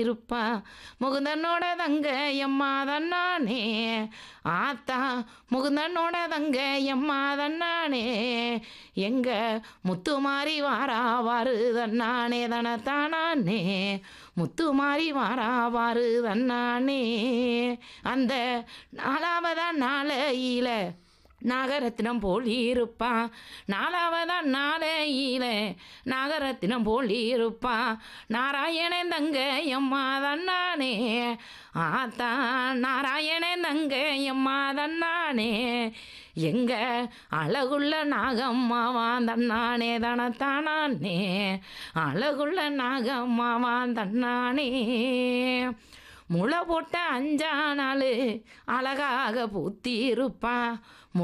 இருப்பா முகுந்தனோட தங்க எம்மா தன்னானே ஆத்தா முகுந்தனோட தங்க எம்மா தன்னானே எங்க முத்துமாரி வாரா வாரு தன்னானே தனத்தானே முத்துமாரி வாரா வாரு தன்னானே அந்த நாலாவதா நாளையில நாகரத்தினம் போல் இருப்பான் நாலாவதான் நாளையில நாகரத்தினம் போல் இருப்பான் நாராயணன் தங்க எம்மா தன்னானே ஆத்தா நாராயணன் தங்க எம்மா தன்னானே எங்க அழகுள்ள நாகம்மாவான் தன்னானே தனத்தானே அழகுள்ள நாகம்மாவான் தன்னானே முளை போட்ட அஞ்சா நாள் அழகாக பூத்தி இருப்பான்